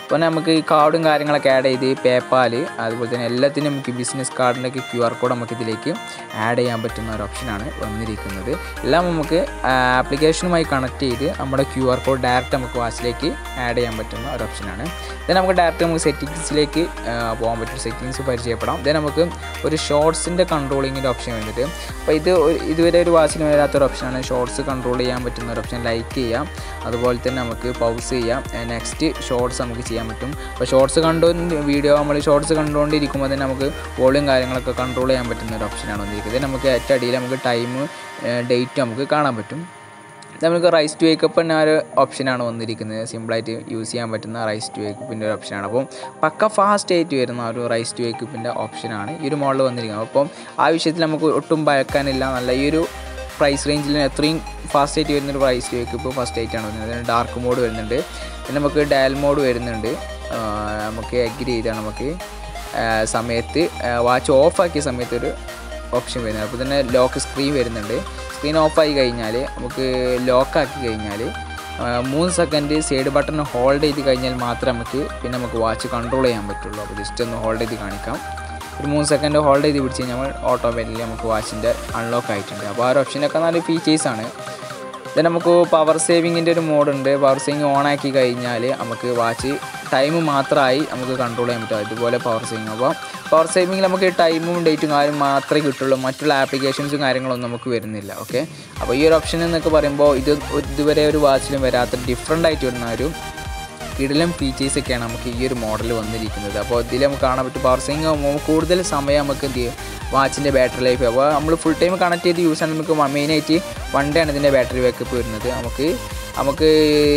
അപ്പോൾ നമുക്ക് ഈ കാർഡും കാര്യങ്ങളൊക്കെ ആഡ് ചെയ്ത് പേപ്പാൽ അതുപോലെ തന്നെ എല്ലാത്തിനും നമുക്ക് ബിസിനസ് കാർഡിൻ്റെ ഒക്കെ ക്യു ആർ കോഡ് നമുക്ക് ഇതിലേക്ക് ആഡ് ചെയ്യാൻ പറ്റുന്ന ഒരു ഓപ്ഷനാണ് വന്നിരിക്കുന്നത് എല്ലാം നമുക്ക് ആപ്ലിക്കേഷനുമായി കണക്ട് ചെയ്ത് നമ്മുടെ ക്യു ആർ കോഡ് ഡയറക്റ്റ് നമുക്ക് വാച്ചിലേക്ക് ആഡ് ചെയ്യാൻ പറ്റുന്ന ഒരു ഓപ്ഷനാണ് ദെൻ നമുക്ക് ഡയറക്റ്റ് നമുക്ക് സെറ്റിങ്സിലേക്ക് പോകാൻ പറ്റും സെറ്റിങ്സ് പരിചയപ്പെടാം ദെൻ നമുക്ക് ഒരു ഷോർട്സിൻ്റെ കൺട്രോളിങ്ങിൻ്റെ ഓപ്ഷൻ വേണ്ടിയിട്ട് അപ്പോൾ ഇത് ഒരു- ഇതുവരെ ഒരു വാച്ചിന് വരാത്തൊരു ഓപ്ഷനാണ് ഷോർട്സ് കൺട്രോൾ ചെയ്യാൻ പറ്റുന്ന ഒരു ഓപ്ഷൻ ലൈക്ക് ചെയ്യാം അതുപോലെ തന്നെ നമുക്ക് പൗസ് ചെയ്യാം നെക്സ്റ്റ് ഷോർട്സ് നമുക്ക് ചെയ്യാൻ പറ്റും അപ്പോൾ ഷോർട്സ് കണ്ടു വീഡിയോ നമ്മൾ ഷോർട്സ് കണ്ടുകൊണ്ടിരിക്കുമ്പോൾ തന്നെ നമുക്ക് വോളിയം കാര്യങ്ങളൊക്കെ കൺട്രോൾ ചെയ്യാൻ പറ്റുന്ന ഒരു ഓപ്ഷനാണ് വന്നിരിക്കുന്നത് നമുക്ക് ഏറ്റവും അടിയിൽ നമുക്ക് ടൈം ഡേറ്റ് നമുക്ക് കാണാൻ പറ്റും ഇത് നമുക്ക് റൈസ് ടു വേക്കപ്പ് എന്ന ഒരു ഓപ്ഷനാണ് വന്നിരിക്കുന്നത് സിമ്പിളായിട്ട് യൂസ് ചെയ്യാൻ പറ്റുന്ന റൈസ് ടു വേക്കപ്പിൻ്റെ ഒരു ഓപ്ഷനാണ് അപ്പം പക്ക ഫാസ്റ്റ് ആയിട്ട് വരുന്ന ഒരു റൈസ് ടു വേക്കപ്പിൻ്റെ ഓപ്ഷനാണ് ഈ ഒരു മോഡൽ വന്നിരിക്കുന്നത് അപ്പം ആ വിഷയത്തിൽ നമുക്ക് ഒട്ടും ഭയക്കാനില്ല നല്ല ഈ ഒരു പ്രൈസ് റേഞ്ചിൽ എത്രയും ഫാസ്റ്റ് ആയിട്ട് വരുന്നൊരു പ്രൈസ് വേക്കപ്പ് ഫസ്റ്റ് ആയിട്ടാണ് വരുന്നത് അതിന് ഡാർക്ക് മോഡ് വരുന്നുണ്ട് പിന്നെ നമുക്ക് ഡയൽ മോഡ് വരുന്നുണ്ട് ആ, നമുക്ക് എഗ്രി ചെയ്താണ് നമുക്ക് ആ, സമയത്ത് വാച്ച് ഓഫാക്കിയ സമയത്ത് ഒരു ഓപ്ഷൻ വരുന്നത് അപ്പോൾ തന്നെ ലോക്ക് സ്ക്രീൻ വരുന്നുണ്ട് സ്ക്രീൻ ഓഫായി കഴിഞ്ഞാൽ നമുക്ക് ലോക്കാക്കി കഴിഞ്ഞാൽ മൂന്ന് സെക്കൻഡ് സൈഡ് ബട്ടൺ ഹോൾഡ് ചെയ്ത് കഴിഞ്ഞാൽ മാത്രമേ നമുക്ക് പിന്നെ നമുക്ക് വാച്ച് കൺട്രോൾ ചെയ്യാൻ പറ്റുള്ളൂ അപ്പോൾ ജസ്റ്റ് ഒന്ന് ഹോൾഡ് ചെയ്ത് കാണിക്കാം ഒരു മൂന്ന് സെക്കൻഡ് ഹോൾഡ് ചെയ്ത് പിടിച്ച് കഴിഞ്ഞാൽ നമ്മൾ ഓട്ടോമാറ്റിക്കലി നമുക്ക് വാച്ചിൻ്റെ അൺലോക്ക് ആയിട്ടുണ്ട് അപ്പോൾ ആ ഒരു ഓപ്ഷനൊക്കെ നല്ല ഫീച്ചേഴ്സാണ് ദെൻ നമുക്ക് പവർ സേവിങ്ങിൻ്റെ ഒരു മോഡുണ്ട് പവർ സേവിങ് ഓൺ ആക്കി കഴിഞ്ഞാൽ നമുക്ക് വാച്ച് ടൈം മാത്രമായി നമുക്ക് കൺട്രോൾ ചെയ്യാൻ പറ്റും അതുപോലെ പവർ സേവിങ് അപ്പോൾ പവർ സേവിങ്ങിൽ നമുക്ക് ടൈമും ഡേറ്റും കാര്യം മാത്രമേ കിട്ടുള്ളൂ മറ്റുള്ള ആപ്ലിക്കേഷൻസും കാര്യങ്ങളൊന്നും നമുക്ക് വരുന്നില്ല ഓക്കെ അപ്പോൾ ഈ ഒരു ഓപ്ഷൻ എന്നൊക്കെ പറയുമ്പോൾ ഇത് ഒരു- ഇതുവരെ ഒരു വാച്ചിലും വരാത്ത ഡിഫറെൻ്റ് ആയിട്ട് വരുന്ന ഒരു കിടിലം ഫീച്ചേഴ്സൊക്കെയാണ് നമുക്ക് ഈ ഒരു മോഡൽ വന്നിരിക്കുന്നത് അപ്പോൾ ഇതിൽ നമുക്ക് കാണാൻ പറ്റും പവർ സേവിങ് കൂടുതൽ സമയം നമുക്ക് എന്ത് ചെയ്യും വാച്ചിൻ്റെ ബാറ്ററി ലൈഫ് അപ്പോൾ നമ്മൾ ഫുൾ ടൈം കണക്ട് ചെയ്ത് യൂസ് ചെയ്യാൻ നമുക്ക് മെയിനായിട്ട് വൺ ഡേ ആണ് ഇതിൻ്റെ ബാറ്ററി ബാക്കപ്പ് വരുന്നത് നമുക്ക് നമുക്ക്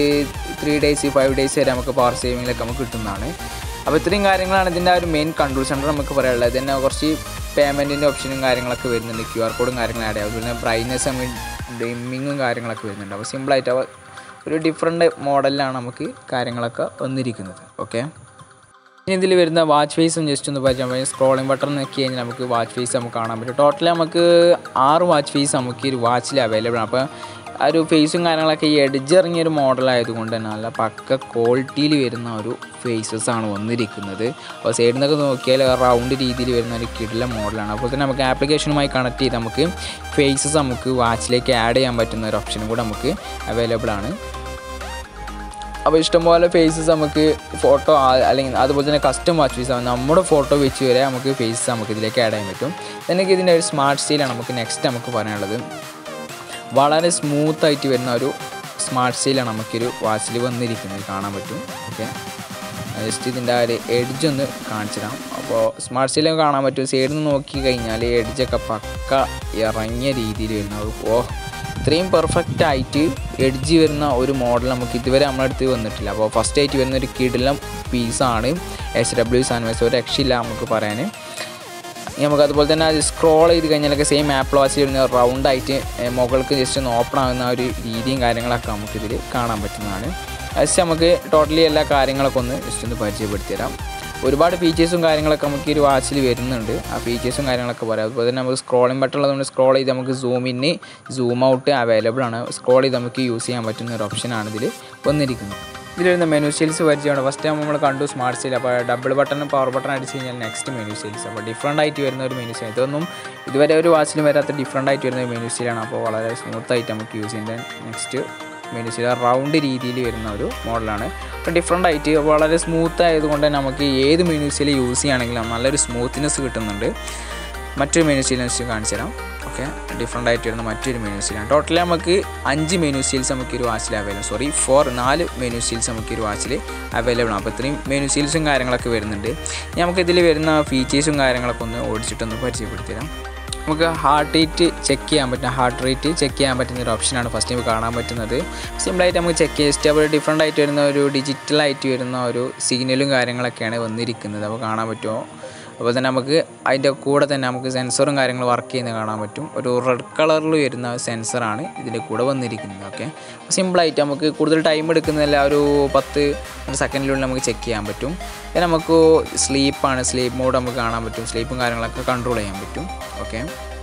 ത്രീ ഡേയ്സ് ഫൈവ് ഡേയ്സ് വരെ നമുക്ക് പവർ സേവിങ്ങിലൊക്കെ നമുക്ക് കിട്ടുന്നതാണ് അപ്പോൾ ഇത്രയും കാര്യങ്ങളാണ് ഇതിൻ്റെ ആ ഒരു മെയിൻ കൺട്രോൾ സെൻറ്റർ നമുക്ക് പറയാനുള്ളത് ഇതിന് കുറച്ച് പേയ്മെൻറ്റിൻ്റെ ഓപ്ഷനും കാര്യങ്ങളൊക്കെ വരുന്നുണ്ട് ക്യു ആർ കോഡും കാര്യങ്ങളും ആഡ് ചെയ്യാം അതുപോലെ ബ്രൈറ്റ്നെസ് ഡിമ്മിങ്ങും കാര്യങ്ങളൊക്കെ വരുന്നുണ്ട് അപ്പോൾ സിമ്പിളായിട്ട് അവ ഒരു ഡിഫറെൻ്റ് മോഡലിലാണ് നമുക്ക് കാര്യങ്ങളൊക്കെ വന്നിരിക്കുന്നത് ഓക്കെ ഇനി ഇതിൽ വരുന്ന വാച്ച് ഫേസും ജസ്റ്റ് ഒന്ന് പരിചയം സ്ക്രോളിംഗ് ബട്ടൺ നോക്കി കഴിഞ്ഞാൽ നമുക്ക് വാച്ച് ഫേസ് നമുക്ക് കാണാൻ പറ്റും ടോട്ടലി നമുക്ക് ആറ് വാച്ച് ഫേസ് നമുക്ക് ഈ ഒരു വാച്ചിൽ അവൈലബിൾ ആണ് അപ്പോൾ ആ ഒരു ഫേസും കാര്യങ്ങളൊക്കെ ഈ എഡ്ജ് ഇറങ്ങിയ ഒരു മോഡലായതുകൊണ്ട് തന്നെ നല്ല പക്ക ക്വാളിറ്റിയിൽ വരുന്ന ഒരു ഫേസസ് ആണ് വന്നിരിക്കുന്നത് അപ്പോൾ സൈഡിൽ നിന്നൊക്കെ നോക്കിയാൽ റൗണ്ട് രീതിയിൽ വരുന്ന ഒരു കിടില മോഡലാണ് അപ്പോൾ തന്നെ നമുക്ക് ആപ്ലിക്കേഷനുമായി കണക്ട് ചെയ്ത് നമുക്ക് ഫേസസ് നമുക്ക് വാച്ചിലേക്ക് ആഡ് ചെയ്യാൻ പറ്റുന്ന ഒരു ഓപ്ഷനും കൂടെ നമുക്ക് അവൈലബിൾ ആണ് അപ്പോൾ ഇഷ്ടംപോലെ ഫേസസ് നമുക്ക് ഫോട്ടോ അല്ലെങ്കിൽ അതുപോലെ തന്നെ കസ്റ്റം വാച്ച് ഫേസ് നമ്മുടെ ഫോട്ടോ വെച്ച് വരെ നമുക്ക് ഫേസസ് നമുക്ക് ഇതിലേക്ക് ആഡ് ചെയ്യാൻ പറ്റും എനിക്ക് ഇതിൻ്റെ ഒരു സ്മാർട്ട് സ്റ്റൈലാണ് നമുക്ക് നെക്സ്റ്റ് നമുക്ക് പറയാനുള്ളത് വളരെ സ്മൂത്ത് ആയിട്ട് വരുന്ന ഒരു സ്മാർട്ട് സ്റ്റൈലാണ് നമുക്കൊരു വാച്ചിൽ വന്നിരിക്കുന്നത് കാണാൻ പറ്റും ഓക്കെ ജസ്റ്റ് ഇതിൻ്റെ ആ ഒരു എഡ്ജ് ഒന്ന് കാണിച്ചു തരാം അപ്പോൾ സ്മാർട്ട് സ്റ്റൈലും കാണാൻ പറ്റും സൈഡിൽ നിന്ന് നോക്കി കഴിഞ്ഞാൽ എഡ്ജൊക്കെ പക്ക ഇറങ്ങിയ രീതിയിൽ വരുന്ന ഒരു ഓ ഇത്രയും പെർഫെക്റ്റ് ആയിട്ട് എഡ്ജ് വരുന്ന ഒരു മോഡൽ നമുക്ക് ഇതുവരെ നമ്മുടെ അടുത്ത് വന്നിട്ടില്ല അപ്പോൾ ഫസ്റ്റ് ആയിട്ട് വരുന്ന ഒരു കിടിലം പീസാണ് എച്ച് ഡബ്ല്യു സാൻവൈസ് ഒരു രക്ഷയില്ല നമുക്ക് പറയാൻ ഇനി നമുക്ക് അതുപോലെ തന്നെ അത് സ്ക്രോൾ ചെയ്ത് കഴിഞ്ഞാലൊക്കെ സെയിം ആപ്പിൾ വാച്ച് വരുന്ന റൗണ്ട് ആയിട്ട് ഏഹ്, മുകൾക്ക് ജസ്റ്റ് ഒന്ന് ഓപ്പൺ ആകുന്ന ആ ഒരു രീതിയും കാര്യങ്ങളൊക്കെ നമുക്കിതിൽ കാണാൻ പറ്റുന്നതാണ് ജസ്റ്റ് നമുക്ക് ടോട്ടലി എല്ലാ കാര്യങ്ങളൊക്കെ ഒന്ന് ജസ്റ്റ് ഒന്ന് പരിചയപ്പെടുത്തി തരാം ഒരുപാട് ഫീച്ചേഴ്സും കാര്യങ്ങളൊക്കെ നമുക്ക് ഈ ഒരു വാച്ചിൽ വരുന്നുണ്ട് ആ ഫീച്ചേഴ്സും കാര്യങ്ങളൊക്കെ പറയാം അതുപോലെ തന്നെ നമുക്ക് സ്ക്രോളിംഗ് ബട്ടൺ ഉള്ളതുകൊണ്ട് സ്ക്രോൾ ചെയ്ത് നമുക്ക് zoom in zoom out available ആണ് സ്ക്രോൾ ചെയ്ത് നമുക്ക് യൂസ് ചെയ്യാൻ പറ്റുന്ന ഒരു ഓപ്ഷനാണ് ഇതിൽ വന്നിരിക്കുന്നത് ഇതിൽ വരുന്ന മെനു സെയിൽസ് പരിചയമാണ് ഫസ്റ്റ് ടൈം നമ്മൾ കണ്ടു സ്മാർട്ട് സെയിൽ അപ്പോൾ ഡബിൾ ബട്ടൺ പവർ ബട്ടൺ അടിച്ച് കഴിഞ്ഞാൽ നെക്സ്റ്റ് മെനു സെയിൽസ് അപ്പോൾ ഡിഫറെൻ്റ് ആയിട്ട് വരുന്ന ഒരു മെനു സെയിൽ ഇതൊന്നും ഇതുവരെ ഒരു വാച്ചിലും വരാത്ത ഡിഫറെൻ്റ് ആയിട്ട് വരുന്ന ഒരു മെനു സെയിലാണ് അപ്പോൾ വളരെ സ്മൂത്ത് ആയിട്ട് നമുക്ക് യൂസ് ചെയ്യുന്നത് നെക്സ്റ്റ് മെനു സെയിൽ റൗണ്ട് രീതിയിൽ വരുന്ന ഒരു മോഡലാണ് അപ്പോൾ ഡിഫറെൻ്റ് ആയിട്ട് വളരെ സ്മൂത്ത് ആയതുകൊണ്ട് തന്നെ നമുക്ക് ഏത് മെനു സെയിൽ യൂസ് ചെയ്യുകയാണെങ്കിലും നല്ലൊരു സ്മൂത്ത്നെസ് കിട്ടുന്നുണ്ട് മറ്റൊരു മെനു സ്റ്റീൽ നെക്സ്റ്റ് കാണിച്ചു തരാം ഓക്കെ ഡിഫറെൻ്റ് ആയിട്ട് വരുന്ന മറ്റൊരു മെനു സ്റ്റീലാണ് ടോട്ടലി നമുക്ക് അഞ്ച് മെനു സ്റ്റീൽസ് നമുക്ക് ഈ ഒരു വാച്ചിൽ അവൈലബിൾ സോറി ഫോർ നാല് മെനു സ്റ്റീൽസ് നമുക്ക് ഈ ഒരു വാച്ചിൽ അവൈലബിൾ ആണ് അപ്പോൾ ഇത്രയും മെനു സ്റ്റീൽസും കാര്യങ്ങളൊക്കെ വരുന്നുണ്ട് ഇനി നമുക്ക് ഇതിൽ വരുന്ന ഫീച്ചേഴ്സും കാര്യങ്ങളൊക്കെ ഒന്ന് ഓടിച്ചിട്ടൊന്ന് പരിചയപ്പെടുത്തി തരാം നമുക്ക് ഹാർട്ട് റേറ്റ് ചെക്ക് ചെയ്യാൻ പറ്റുന്ന ഹാർട്ട് റേറ്റ് ചെക്ക് ചെയ്യാൻ പറ്റുന്ന ഒരു ഓപ്ഷനാണ് ഫസ്റ്റ് നമുക്ക് കാണാൻ പറ്റുന്നത് സിമ്പിളായിട്ട് നമുക്ക് ചെക്ക് ചെയ്യാം ജസ്റ്റ് അപ്പോൾ ഡിഫറെൻ്റ് ആയിട്ട് വരുന്ന ഒരു ഡിജിറ്റലായിട്ട് വരുന്ന ഒരു സിഗ്നലും കാര്യങ്ങളൊക്കെയാണ് വന്നിരിക്കുന്നത് അപ്പോൾ കാണാൻ പറ്റുമോ അപ്പോൾ തന്നെ നമുക്ക് അതിൻ്റെ കൂടെ തന്നെ നമുക്ക് സെൻസറും കാര്യങ്ങളും വർക്ക് ചെയ്യുന്നത് കാണാൻ പറ്റും ഒരു റെഡ് കളറിൽ വരുന്ന സെൻസറാണ് ഇതിൻ്റെ കൂടെ വന്നിരിക്കുന്നത് ഓക്കെ സിമ്പിളായിട്ട് നമുക്ക് കൂടുതൽ ടൈം എടുക്കുന്നതല്ല ഒരു പത്ത് സെക്കൻഡിനുള്ളിൽ നമുക്ക് ചെക്ക് ചെയ്യാൻ പറ്റും പിന്നെ നമുക്ക് സ്ലീപ്പാണ് സ്ലീപ്പ് മോഡ് നമുക്ക് കാണാൻ പറ്റും സ്ലീപ്പും കാര്യങ്ങളൊക്കെ കൺട്രോൾ ചെയ്യാൻ പറ്റും ഓക്കെ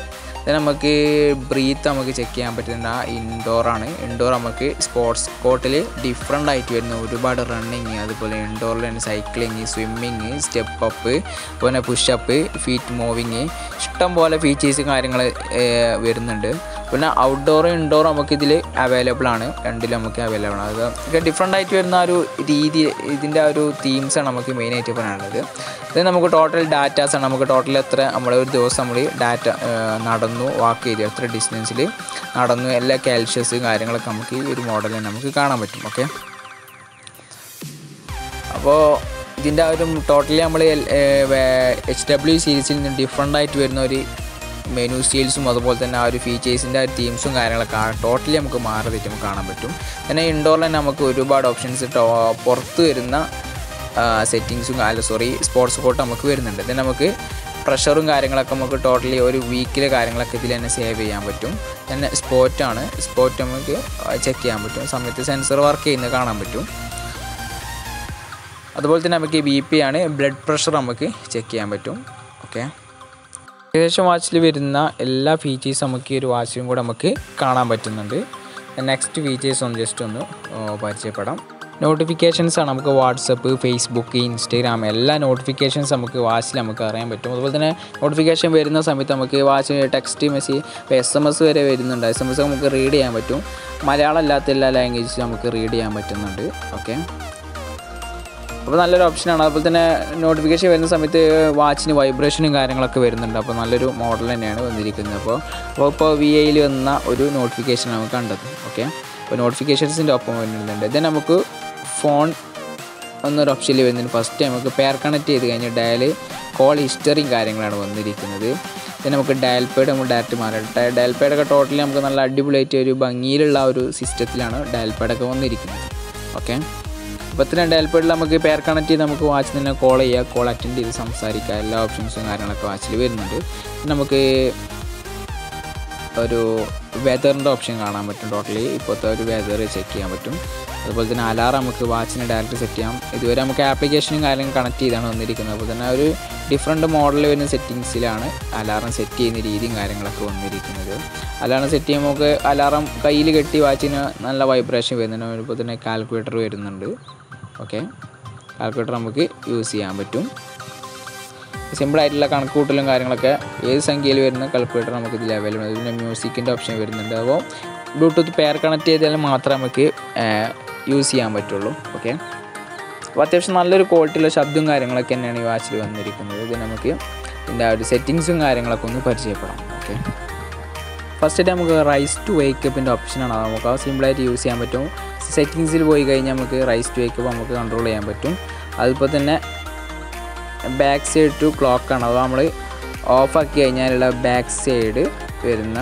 ഇത് നമുക്ക് ബ്രീത്ത് നമുക്ക് ചെക്ക് ചെയ്യാൻ പറ്റുന്ന ഇൻഡോറാണ് ഇൻഡോർ നമുക്ക് സ്പോർട്സ് കോർട്ടിൽ ഡിഫറെൻ്റ് ആയിട്ട് വരുന്ന ഒരുപാട് റണ്ണിങ് അതുപോലെ ഇൻഡോറിൽ തന്നെ സൈക്ലിങ് സ്വിമ്മിങ് സ്റ്റെപ്പ് അപ്പ് പിന്നെ പുഷപ്പ് ഫീറ്റ് മൂവിങ് ഇഷ്ടം പോലെ ഫീച്ചേഴ്സ് കാര്യങ്ങൾ വരുന്നുണ്ട് പിന്നെ ഔട്ട്ഡോറും ഇൻഡോറും നമുക്ക് ഇതിൽ അവൈലബിൾ ആണ് രണ്ടിലും നമുക്ക് അവൈലബിൾ ആണ് അത് ഡിഫറെൻ്റ് ആയിട്ട് വരുന്ന ആ ഒരു രീതി ഇതിൻ്റെ ആ ഒരു തീംസാണ് നമുക്ക് മെയിനായിട്ട് പറയാനുള്ളത് ഇത് നമുക്ക് ടോട്ടൽ ഡാറ്റാസാണ് നമുക്ക് ടോട്ടൽ എത്ര നമ്മൾ ഒരു ദിവസം നമ്മൾ ഡാറ്റ നടന്നു വാക്ക് ചെയ്തു എത്ര ഡിസ്റ്റൻസിൽ നടന്നു എല്ലാ കാൽഷ്യസ് കാര്യങ്ങളൊക്കെ നമുക്ക് ഈ ഒരു മോഡലിൽ നമുക്ക് കാണാൻ പറ്റും ഓക്കെ അപ്പോൾ ഇതിൻ്റെ ആ ഒരു ടോട്ടലി നമ്മൾ എച്ച് ഡബ്ല്യു സീരീസിൽ നിന്ന് ഡിഫറെൻ്റ് ആയിട്ട് വരുന്ന ഒരു മെനു സ്റ്റീൽസും അതുപോലെ തന്നെ ആ ഒരു ഫീച്ചേഴ്സിൻ്റെ തീംസും കാര്യങ്ങളൊക്കെ ടോട്ടലി നമുക്ക് മാറിയിട്ട് നമുക്ക് കാണാൻ പറ്റും പിന്നെ ഇൻഡോറിൽ തന്നെ നമുക്ക് ഒരുപാട് ഓപ്ഷൻസ് പുറത്ത് വരുന്ന സെറ്റിങ്സും അല്ല സോറി സ്പോർട്സ് കോട്ട് നമുക്ക് വരുന്നുണ്ട് ഇതിന് നമുക്ക് പ്രഷറും കാര്യങ്ങളൊക്കെ നമുക്ക് ടോട്ടലി ഒരു വീക്കിലെ കാര്യങ്ങളൊക്കെ ഇതിൽ തന്നെ സേവ് ചെയ്യാൻ പറ്റും പിന്നെ സ്പോറ്റാണ് സ്പോറ്റ് നമുക്ക് ചെക്ക് ചെയ്യാൻ പറ്റും സമയത്ത് സെൻസർ വർക്ക് ചെയ്യുന്നത് കാണാൻ പറ്റും അതുപോലെ തന്നെ നമുക്ക് ബി പി ആണ് ബ്ലഡ് പ്രഷർ നമുക്ക് ചെക്ക് ചെയ്യാൻ പറ്റും ഓക്കെ ഏകദേശം വാച്ചിൽ വരുന്ന എല്ലാ ഫീച്ചേഴ്സും നമുക്ക് ഈ ഒരു വാച്ചിലും കൂടെ നമുക്ക് കാണാൻ പറ്റുന്നുണ്ട് നെക്സ്റ്റ് ഫീച്ചേഴ്സ് ഒന്ന് ജസ്റ്റ് ഒന്ന് പരിചയപ്പെടാം നോട്ടിഫിക്കേഷൻസ് ആണ് നമുക്ക് വാട്സപ്പ് ഫേസ്ബുക്ക് ഇൻസ്റ്റാഗ്രാം എല്ലാ നോട്ടിഫിക്കേഷൻസ് നമുക്ക് വാച്ചിൽ നമുക്ക് അറിയാൻ പറ്റും അതുപോലെ തന്നെ നോട്ടിഫിക്കേഷൻ വരുന്ന സമയത്ത് നമുക്ക് വാച്ച് ടെക്സ്റ്റ് മെസ്സേജ് ഇപ്പോൾ എസ് എം എസ് വരെ വരുന്നുണ്ട് എസ് എം എസ് നമുക്ക് റീഡ് ചെയ്യാൻ പറ്റും മലയാളം അല്ലാത്ത എല്ലാ ലാംഗ്വേജസും നമുക്ക് റീഡ് ചെയ്യാൻ പറ്റുന്നുണ്ട് ഓക്കെ അപ്പോൾ നല്ലൊരു ഓപ്ഷനാണ് അതുപോലെ തന്നെ നോട്ടിഫിക്കേഷൻ വരുന്ന സമയത്ത് വാച്ചിന് വൈബ്രേഷനും കാര്യങ്ങളൊക്കെ വരുന്നുണ്ട് അപ്പോൾ നല്ലൊരു മോഡൽ തന്നെയാണ് വന്നിരിക്കുന്നത് അപ്പോൾ അപ്പോൾ ഇപ്പോൾ വി ഐയിൽ വന്ന ഒരു നോട്ടിഫിക്കേഷൻ നമുക്ക് കണ്ടത് ഓക്കെ അപ്പോൾ നോട്ടിഫിക്കേഷൻസിൻ്റെ ഒപ്പം വരുന്നുണ്ട് ഇത് നമുക്ക് ഫോൺ എന്നൊരു ഓപ്ഷനിൽ വരുന്നുണ്ട് ഫസ്റ്റ് നമുക്ക് പെയർ കണക്ട് ചെയ്ത് കഴിഞ്ഞാൽ ഡയൽ കോൾ ഹിസ്റ്ററിയും കാര്യങ്ങളാണ് വന്നിരിക്കുന്നത് പിന്നെ നമുക്ക് ഡയൽ പേഡ് നമ്മൾ ഡയറക്റ്റ് മാറാം ഡയൽ പേഡൊക്കെ ടോട്ടലി നമുക്ക് നല്ല അടിപൊളിയായിട്ട് ഒരു ഭംഗിയിലുള്ള ഒരു സിസ്റ്റത്തിലാണ് ഡയൽ പേഡൊക്കെ വന്നിരിക്കുന്നത് ഓക്കെ അപ്പോൾ ഇത്രയും ഡയൽ പേഡിൽ നമുക്ക് പെയർ കണക്ട് ചെയ്ത് നമുക്ക് വാച്ച് തന്നെ കോൾ ചെയ്യുക കോൾ അറ്റൻഡ് ചെയ്ത് സംസാരിക്കുക എല്ലാ ഓപ്ഷൻസും കാര്യങ്ങളൊക്കെ വാച്ചിൽ വരുന്നുണ്ട് നമുക്ക് ഒരു വെതറിൻ്റെ ഓപ്ഷൻ കാണാൻ പറ്റും ടോട്ടലി ഇപ്പോഴത്തെ ഒരു വെതർ ചെക്ക് ചെയ്യാൻ പറ്റും അതുപോലെ തന്നെ അലാറം നമുക്ക് വാച്ചിന് ഡയറക്റ്റ് സെറ്റ് ചെയ്യാം ഇതുവരെ നമുക്ക് ആപ്ലിക്കേഷനും കാര്യങ്ങളും കണക്ട് ചെയ്താണ് വന്നിരിക്കുന്നത് അപ്പോൾ തന്നെ ഒരു ഡിഫറെൻറ്റ് മോഡൽ വരുന്ന സെറ്റിങ്സിലാണ് അലാറം സെറ്റ് ചെയ്യുന്ന രീതിയും കാര്യങ്ങളൊക്കെ വന്നിരിക്കുന്നത് അലാറം സെറ്റ് ചെയ്യുമ്പോൾ നമുക്ക് അലാറം കയ്യിൽ കെട്ടി വാച്ചിന് നല്ല വൈബ്രേഷൻ വരുന്നുണ്ട് അതുപോലെ തന്നെ കാൽക്കുലേറ്റർ വരുന്നുണ്ട് ഓക്കെ കാൽക്കുലേറ്റർ നമുക്ക് യൂസ് ചെയ്യാൻ പറ്റും സിമ്പിളായിട്ടുള്ള കണക്ക് കൂട്ടലും കാര്യങ്ങളൊക്കെ ഏത് സംഖ്യയിൽ വരുന്ന കാൽക്കുലേറ്റർ നമുക്ക് ഇതിൽ അവൈലബിൾ ആണ് പിന്നെ മ്യൂസിക്കിൻ്റെ ഓപ്ഷൻ വരുന്നുണ്ട് അപ്പോൾ ബ്ലൂടൂത്ത് പെയർ കണക്ട് ചെയ്താൽ മാത്രമേ നമുക്ക് യൂസ് ചെയ്യാൻ പറ്റുള്ളൂ ഓക്കെ അപ്പോൾ അത്യാവശ്യം നല്ലൊരു ക്വാളിറ്റിയുള്ള ശബ്ദവും കാര്യങ്ങളൊക്കെ തന്നെയാണ് ഈ വാച്ചിൽ വന്നിരിക്കുന്നത് ഇത് നമുക്ക് ഇതിൻ്റെ ആ ഒരു സെറ്റിങ്സും കാര്യങ്ങളൊക്കെ ഒന്ന് പരിചയപ്പെടാം ഓക്കെ ഫസ്റ്റ് നമുക്ക് റൈസ് ടു വേക്കപ്പിൻ്റെ ഓപ്ഷനാണ് അത് നമുക്ക് അത് സിമ്പിളായിട്ട് യൂസ് ചെയ്യാൻ പറ്റും സെറ്റിങ്സിൽ പോയി കഴിഞ്ഞാൽ നമുക്ക് റൈസ് ടു വേക്കപ്പ് നമുക്ക് കൺട്രോൾ ചെയ്യാൻ പറ്റും അതുപോലെ തന്നെ ബാക്ക് സൈഡ് ടു ക്ലോക്കാണ് അത് നമ്മൾ ഓഫാക്കി കഴിഞ്ഞാലുള്ള ബാക്ക് സൈഡ് വരുന്ന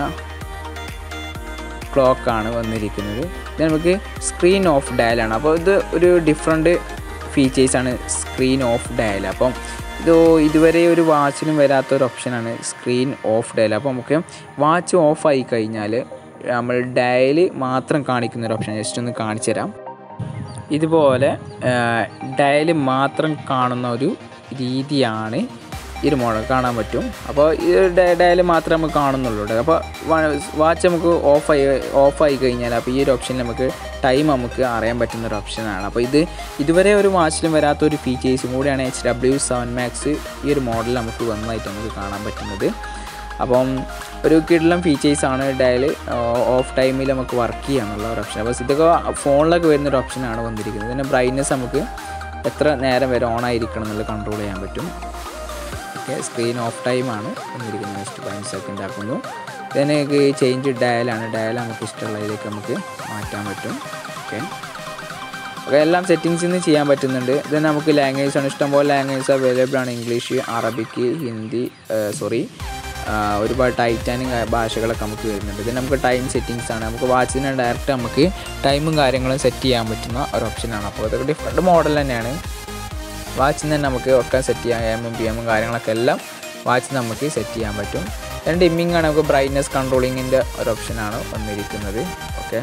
ക്ലോക്കാണ് വന്നിരിക്കുന്നത് ഇത് നമുക്ക് സ്ക്രീൻ ഓഫ് ഡയലാണ് അപ്പോൾ ഇത് ഒരു ഡിഫറെൻറ്റ് ഫീച്ചേഴ്സാണ് സ്ക്രീൻ ഓഫ് ഡയൽ അപ്പം ഇത് ഇതുവരെ ഒരു വാച്ചിലും വരാത്ത ഒരു ഓപ്ഷനാണ് സ്ക്രീൻ ഓഫ് ഡയൽ അപ്പോൾ നമുക്ക് വാച്ച് ഓഫ് ആയി കഴിഞ്ഞാൽ നമ്മൾ ഡയൽ മാത്രം കാണിക്കുന്ന ഒരു ഓപ്ഷൻ ജസ്റ്റ് ഒന്ന് കാണിച്ചു തരാം ഇതുപോലെ ഡയൽ മാത്രം കാണുന്ന ഒരു രീതിയാണ് ഈ ഒരു മോഡൽ കാണാൻ പറ്റും അപ്പോൾ ഈ ഡയൽ മാത്രമേ നമുക്ക് കാണുന്നുള്ളൂ അപ്പോൾ വാച്ച് നമുക്ക് ഓഫായി ഓഫായി കഴിഞ്ഞാൽ അപ്പോൾ ഈ ഒരു ഓപ്ഷനിൽ നമുക്ക് ടൈം നമുക്ക് അറിയാൻ പറ്റുന്ന ഒരു ഓപ്ഷനാണ് അപ്പോൾ ഇത് ഇതുവരെ ഒരു വാച്ചിലും വരാത്ത ഒരു ഫീച്ചേഴ്സും കൂടിയാണ് എച്ച് ഡബ്ല്യു സെവൻ മാക്സ് ഈ ഒരു മോഡൽ നമുക്ക് വന്നതായിട്ട് നമുക്ക് കാണാൻ പറ്റുന്നത് അപ്പം ഒരു കിടലം ഫീച്ചേഴ്സാണ് ഡയൽ ഓഫ് ടൈമിൽ നമുക്ക് വർക്ക് ചെയ്യാന്നുള്ള ഒരു ഓപ്ഷൻ അപ്പോൾ ഇതൊക്കെ ഫോണിലൊക്കെ വരുന്ന ഒരു ഓപ്ഷനാണ് വന്നിരിക്കുന്നത് പിന്നെ ബ്രൈറ്റ്നസ് നമുക്ക് എത്ര നേരം വരെ ഓൺ ആയിരിക്കണം എന്നുള്ളത് കൺട്രോൾ ചെയ്യാൻ പറ്റും ഓക്കെ സ്ക്രീൻ ഓഫ് ടൈമാണ് വന്നിരിക്കുന്നത് നെക്സ്റ്റ് പതിനഞ്ച് സെക്കൻഡ് ആക്കുന്നു ഇതിനൊക്കെ ചേഞ്ച് ഡയലാണ് ഡയൽ നമുക്ക് ഇഷ്ടമുള്ളതിലേക്ക് നമുക്ക് മാറ്റാൻ പറ്റും ഓക്കെ ഓക്കെ എല്ലാം സെറ്റിങ്സിൽ നിന്ന് ചെയ്യാൻ പറ്റുന്നുണ്ട് ഇത് നമുക്ക് ലാംഗ്വേജ് ആണ് ഇഷ്ടംപോലെ ലാംഗ്വേജ് അവൈലബിൾ ആണ് ഇംഗ്ലീഷ് അറബിക്ക് ഹിന്ദി സോറി ഒരുപാട് ടൈറ്റാനും ഭാഷകളൊക്കെ നമുക്ക് വരുന്നുണ്ട് ഇത് നമുക്ക് ടൈം സെറ്റിങ്സ് ആണ് നമുക്ക് വാച്ചിന് ഡയറക്റ്റ് നമുക്ക് ടൈമും കാര്യങ്ങളും സെറ്റ് ചെയ്യാൻ പറ്റുന്ന ഒരു ഓപ്ഷനാണ് അപ്പോൾ അതൊക്കെ ഡിഫറെൻറ്റ് മോഡൽ തന്നെയാണ് വാച്ചിൽ തന്നെ നമുക്ക് ഒക്കെ സെറ്റ് ചെയ്യാം എം എം പി എമ്മും കാര്യങ്ങളൊക്കെ എല്ലാം വാച്ചിൽ നമുക്ക് സെറ്റ് ചെയ്യാൻ പറ്റും രണ്ട് ഡിമ്മിങ് ആണ് നമുക്ക് ബ്രൈറ്റ്നസ് കൺട്രോളിങ്ങിൻ്റെ ഒരു ഓപ്ഷനാണ് വന്നിരിക്കുന്നത് ഓക്കെ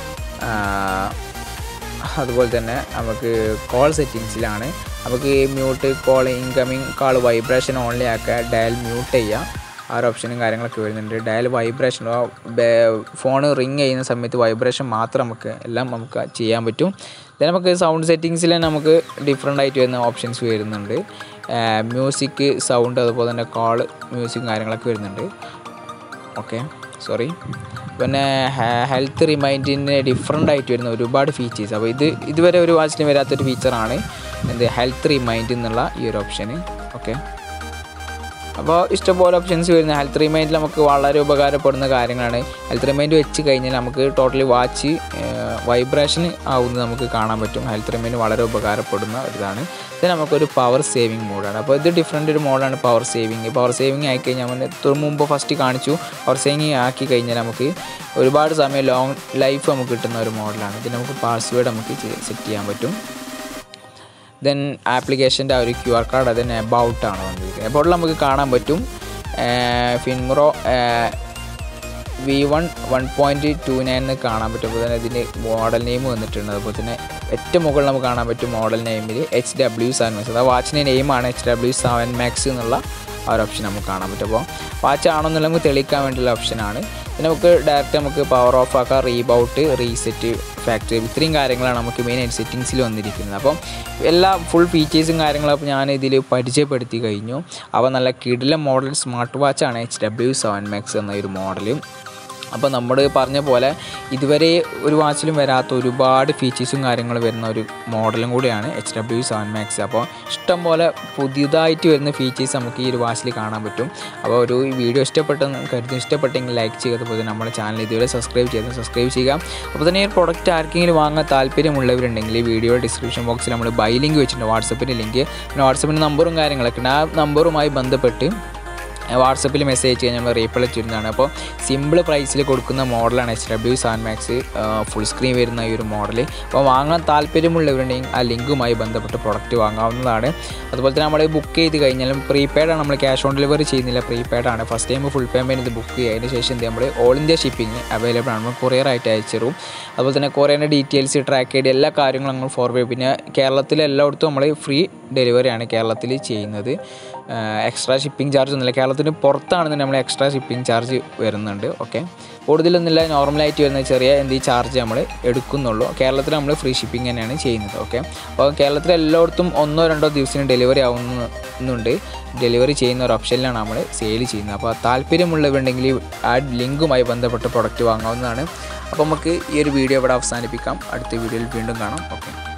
അതുപോലെ തന്നെ നമുക്ക് കോൾ സെറ്റിങ്സിലാണ് നമുക്ക് mute call incoming call vibration only ആക്കുക ഡയൽ മ്യൂട്ട് ചെയ്യുക ആ ഒരു ഓപ്ഷനും കാര്യങ്ങളൊക്കെ വരുന്നുണ്ട് ഡയൽ വൈബ്രേഷൻ ഫോൺ റിങ് ചെയ്യുന്ന സമയത്ത് വൈബ്രേഷൻ മാത്രം നമുക്ക് എല്ലാം നമുക്ക് ചെയ്യാൻ പറ്റും then നമുക്ക് സൗണ്ട് സെറ്റിങ്സിൽ നമുക്ക് ഡിഫറെൻ്റ് ആയിട്ട് വരുന്ന ഓപ്ഷൻസ് വരുന്നുണ്ട് മ്യൂസിക് സൗണ്ട് അതുപോലെ തന്നെ കോൾ മ്യൂസിക് കാര്യങ്ങളൊക്കെ വരുന്നുണ്ട് ഓക്കെ സോറി പിന്നെ ഹെൽത്ത് റിമൈൻഡിന് ഡിഫറെൻ്റ് ആയിട്ട് വരുന്ന ഒരുപാട് ഫീച്ചേഴ്സ് അപ്പോൾ ഇത് ഇതുവരെ ഒരു വാച്ചിന് വരാത്തൊരു ഫീച്ചറാണ് എന്ത് ഹെൽത്ത് റിമൈൻഡ് എന്നുള്ള ഈ ഒരു ഓപ്ഷന് ഓക്കെ അപ്പോൾ ഇഷ്ടംപോലെ ഓപ്ഷൻസ് വരുന്ന ഹെൽത്ത് റിമൈൻഡിൽ നമുക്ക് വളരെ ഉപകാരപ്പെടുന്ന കാര്യങ്ങളാണ് ഹെൽത്ത് റിമൈൻഡ് വെച്ച് കഴിഞ്ഞാൽ നമുക്ക് ടോട്ടലി വാച്ച് വൈബ്രേഷൻ ആവുന്നത് നമുക്ക് കാണാൻ പറ്റും ഹെൽത്ത് റിമൈൻഡ് വളരെ ഉപകാരപ്പെടുന്ന ഒരിതാണ് ഇത് നമുക്കൊരു പവർ സേവിങ് മോഡാണ് അപ്പോൾ ഇത് ഡിഫറെൻ്റ് ഒരു മോഡാണ് പവർ സേവിങ് പവർ സേവിങ് ആയിക്കഴിഞ്ഞാൽ നമ്മൾ മുമ്പ് ഫസ്റ്റ് കാണിച്ചു പവർ സേവിങ് ആക്കി കഴിഞ്ഞാൽ നമുക്ക് ഒരുപാട് സമയം ലോങ് ലൈഫ് നമുക്ക് കിട്ടുന്ന ഒരു മോഡലാണ് ഇത് നമുക്ക് പാസ്വേഡ് നമുക്ക് സെറ്റ് ചെയ്യാൻ പറ്റും ദെൻ ആപ്ലിക്കേഷൻ്റെ ആ ഒരു ക്യു ആർ കാർഡ് അതിന് എബൌട്ട് ആണ് വന്നിരിക്കുന്നത് എബൌട്ടിൽ നമുക്ക് കാണാൻ പറ്റും ഫിൻമറോ V one one point two nine എന്ന് കാണാൻ പറ്റും അപ്പോൾ തന്നെ ഇതിന് മോഡൽ നെയിം വന്നിട്ടുണ്ട് അതുപോലെ തന്നെ ഏറ്റവും മുകളിൽ നമുക്ക് കാണാൻ പറ്റും മോഡൽ നെയിമിൽ എച്ച് ഡബ്ല്യു സെവൻ മാക്സ് അതായത് വാച്ചിൻ്റെ നെയിമാണ് എച്ച് ഡബ്ല്യു സെവൻ മാക്സ് എന്നുള്ള ആ ഒരു ഓപ്ഷൻ നമുക്ക് കാണാൻ പറ്റും അപ്പോൾ വാച്ച് ആണെന്നുള്ള നമുക്ക് തെളിയിക്കാൻ വേണ്ടിയുള്ള ഓപ്ഷനാണ് പിന്നെ നമുക്ക് ഡയറക്റ്റ് നമുക്ക് പവർ ഓഫ് ആക്കാം റീബൗട്ട് റീസെറ്റ് ഫാക്ടറി ഇത്രയും കാര്യങ്ങളാണ് നമുക്ക് മെയിൻ ആയിട്ട് സെറ്റിങ്സിൽ വന്നിരിക്കുന്നത് അപ്പം എല്ലാ ഫുൾ ഫീച്ചേഴ്സും കാര്യങ്ങളും ഞാൻ ഇതിൽ പരിചയപ്പെടുത്തി കഴിഞ്ഞു അപ്പോൾ നല്ല കിടില മോഡൽ സ്മാർട്ട് വാച്ചാണ് എച്ച് ഡബ്ല്യു സെവൻ മാക്സ് എന്ന ഒരു മോഡൽ അപ്പോൾ നമ്മൾ പറഞ്ഞ പോലെ ഇതുവരെ ഒരു വാച്ചിലും വരാത്ത ഒരുപാട് ഫീച്ചേഴ്സും കാര്യങ്ങളും വരുന്ന ഒരു മോഡലും കൂടിയാണ് എച്ച് ഡബ്ല്യു സെവൻ മാക്സ് അപ്പോൾ ഇഷ്ടംപോലെ പുതിയതായിട്ട് വരുന്ന ഫീച്ചേഴ്സ് നമുക്ക് ഈ ഒരു വാച്ചിൽ കാണാൻ പറ്റും അപ്പോൾ ഒരു വീഡിയോ ഇഷ്ടപ്പെട്ടെന്ന് കരുതും ഇഷ്ടപ്പെട്ടെങ്കിൽ ലൈക്ക് ചെയ്യുക അതുപോലെ നമ്മുടെ ചാനൽ ഇതുവരെ സബ്സ്ക്രൈബ് ചെയ്ത് സബ്സ്ക്രൈബ് ചെയ്യുക അപ്പോൾ തന്നെ ഈ പ്രൊഡക്റ്റ് ആർക്കെങ്കിലും വാങ്ങാൻ താല്പര്യമുള്ളവരുണ്ടെങ്കിൽ ഈ വീഡിയോ ഡിസ്ക്രിപ്ഷൻ ബോക്സിൽ നമ്മൾ ബൈ ലിങ്ക് വെച്ചിട്ടുണ്ട് വാട്സപ്പിൻ്റെ ലിങ്ക് പിന്നെ വാട്സപ്പിൻ്റെ നമ്പറും കാര്യങ്ങളൊക്കെ ഉണ്ട് ആ നമ്പറുമായി ബന്ധപ്പെട്ട് വാട്സപ്പിൽ മെസ്സേജ് അയച്ച് കഴിഞ്ഞാൽ നമ്മൾ റീപ്ലൈ ചെയ്യുന്നതാണ് അപ്പോൾ സിമ്പിൾ പ്രൈസിൽ കൊടുക്കുന്ന മോഡലാണ് എച്ച് ഡബ്ല്യു സാൻ മാക്സ് ഫുൾ സ്ക്രീൻ വരുന്ന ഈ ഒരു മോഡൽ അപ്പോൾ വാങ്ങാൻ താല്പര്യമുള്ളവരുണ്ടെങ്കിൽ ആ ലിങ്കുമായി ബന്ധപ്പെട്ട് പ്രൊഡക്റ്റ് വാങ്ങാവുന്നതാണ് അതുപോലെ തന്നെ നമ്മൾ ബുക്ക് ചെയ്ത് കഴിഞ്ഞാലും പ്രീപെയ്ഡ് ആണ് നമ്മൾ ക്യാഷ് ഓൺ ഡെലിവറി ചെയ്യുന്നില്ല പ്രീപെയ്ഡ് ആണ് ഫസ്റ്റ് ടൈം ഫുൾ പേയ്മെൻറ്റ് ഇത് ബുക്ക് ചെയ്യുക അതിന് ശേഷം എന്ത് നമ്മൾ ഓൾ ഇന്ത്യ ഷിപ്പിംഗ് അവൈലബിൾ ആണ് നമ്മൾ കൊറിയർ ആയിട്ട് അയച്ചു തരും അതുപോലെ തന്നെ കൊറിയറിൻ്റെ ഡീറ്റെയിൽസ് ട്രാക്ക് ചെയ്ത് എല്ലാ കാര്യങ്ങളും നമ്മൾ ഫോർവേഡ് പിന്നെ കേരളത്തിലെ എല്ലായിടത്തും നമ്മൾ ഫ്രീ ഡെലിവറിയാണ് കേരളത്തിൽ ചെയ്യുന്നത് എക്സ്ട്രാ ഷിപ്പിംഗ് ചാർജ് ഒന്നുമില്ല കേരളത്തിന് പുറത്താണെന്ന് നമ്മൾ എക്സ്ട്രാ ഷിപ്പിംഗ് ചാർജ് വരുന്നുണ്ട് ഓക്കെ കൂടുതലൊന്നുമില്ല നോർമലായിട്ട് വരുന്ന ചെറിയ എന്ത് ചാർജ് നമ്മൾ എടുക്കുന്നുള്ളൂ കേരളത്തിൽ നമ്മൾ ഫ്രീ ഷിപ്പിംഗ് തന്നെയാണ് ചെയ്യുന്നത് ഓക്കെ അപ്പോൾ കേരളത്തിൽ എല്ലായിടത്തും ഒന്നോ രണ്ടോ ദിവസത്തിന് ഡെലിവറി ആവുന്നുണ്ട് ഡെലിവറി ചെയ്യുന്ന ഒരു ഓപ്ഷനിലാണ് നമ്മൾ സെയിൽ ചെയ്യുന്നത് അപ്പോൾ താല്പര്യമുള്ളവരുണ്ടെങ്കിൽ ആ ലിങ്കുമായി ബന്ധപ്പെട്ട് പ്രൊഡക്റ്റ് വാങ്ങാവുന്നതാണ് അപ്പോൾ നമുക്ക് ഈ ഒരു വീഡിയോ ഇവിടെ അവസാനിപ്പിക്കാം അടുത്ത വീഡിയോയിൽ വീണ്ടും കാണാം ഓക്കെ